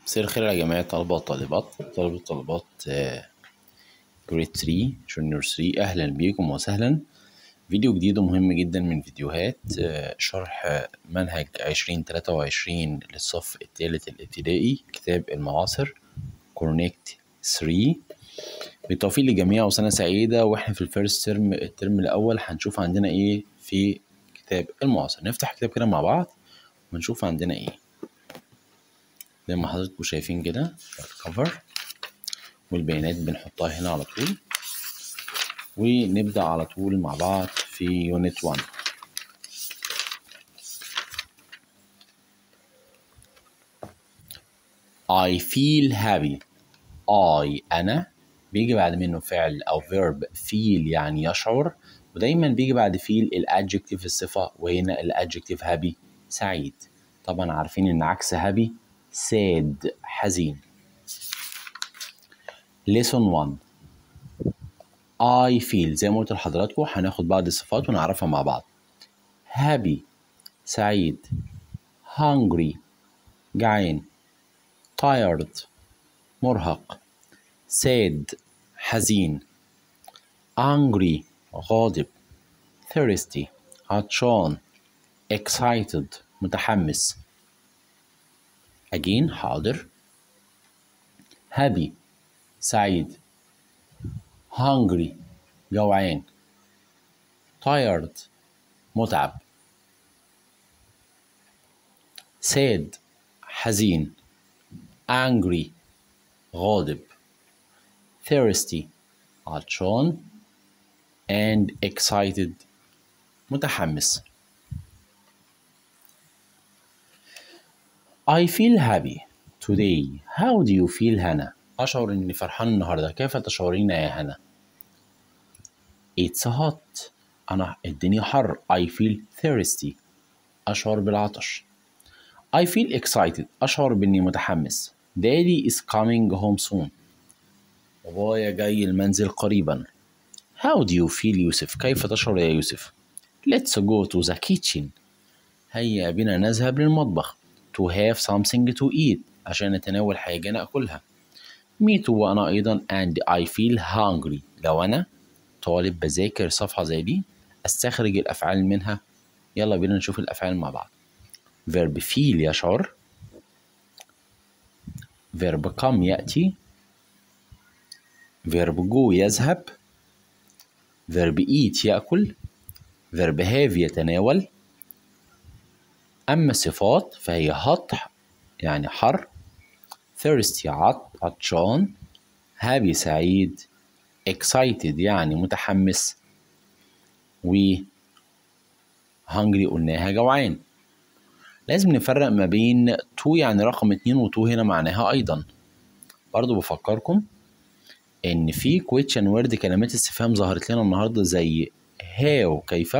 مساء الخير يا جماعة طلبة وطالبات طلبة وطالبات جريد 3 جونيور 3 أهلا بيكم وسهلا فيديو جديد ومهم جدا من فيديوهات آه، شرح آه، منهج عشرين تلاتة وعشرين للصف الثالث الابتدائي كتاب المعاصر كورنيكت 3 بالتوفيق للجميع وسنة سعيدة واحنا في الفيرست ترم الترم الأول هنشوف عندنا ايه في كتاب المعاصر نفتح كتاب كده مع بعض ونشوف عندنا ايه زي ما حضراتكم شايفين كده الكفر والبيانات بنحطها هنا على طول ونبدأ على طول مع بعض في يونت 1 I feel happy I أنا بيجي بعد منه فعل أو verb feel يعني يشعر ودايما بيجي بعد feel الادجكتيف الصفة وهنا الادجكتيف happy سعيد طبعا عارفين ان عكس happy sad حزين lesson 1 I feel زي ما قلت لحضراتكم هناخد بعض الصفات ونعرفها مع بعض happy سعيد hungry جعان tired مرهق sad حزين angry غاضب thirsty عطشان excited متحمس again حاضر happy سعيد hungry جوعان tired متعب sad حزين angry غاضب thirsty عطشان and excited متحمس I feel happy today how do you feel هنا أشعر إني فرحان النهاردة كيف تشعرين يا هنا It's hot أنا الدنيا حر I feel thirsty أشعر بالعطش I feel excited أشعر بإني متحمس Daddy is coming home soon بابايا جاي المنزل قريبا How do you feel يوسف كيف تشعر يا يوسف Let's go to the kitchen هيا بنا نذهب للمطبخ to have something to eat عشان نتناول حاجة نأكلها me too وأنا أيضا and I feel hungry لو أنا طالب بذاكر صفحة زي دي أستخرج الأفعال منها يلا بينا نشوف الأفعال مع بعض verb feel يشعر verb come يأتي verb go يذهب verb eat يأكل verb have يتناول أما الصفات فهي hot يعني حر thirsty عط عطشان happy سعيد excited يعني متحمس و hungry قلناها جوعان لازم نفرق ما بين تو يعني رقم اتنين وتو هنا معناها أيضا برضو بفكركم إن في question word كلمات استفهام ظهرت لنا النهاردة زي how كيف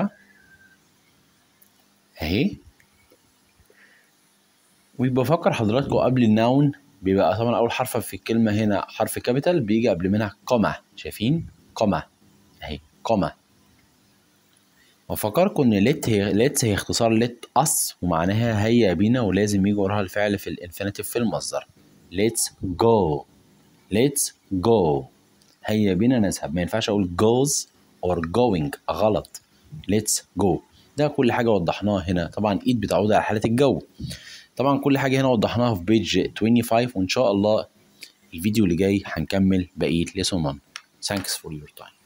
أهي وبفكر حضراتكم قبل النون بيبقى طبعا اول حرف في الكلمه هنا حرف كابيتال بيجي قبل منها كوما شايفين كوما اهي كوما وفكركم ان ليت هي ليتس هي اختصار ليت اس ومعناها هيا بينا ولازم يجي وراها الفعل في الانفينيتيف في المصدر ليتس جو ليتس جو هيا بينا نذهب ما ينفعش اقول goes or going غلط ليتس جو ده كل حاجه وضحناها هنا طبعا ايد بتعود على حاله الجو طبعا كل حاجه هنا وضحناها في بيج 25 وان شاء الله الفيديو اللي جاي هنكمل بقيه ليسون 1 thanks for your time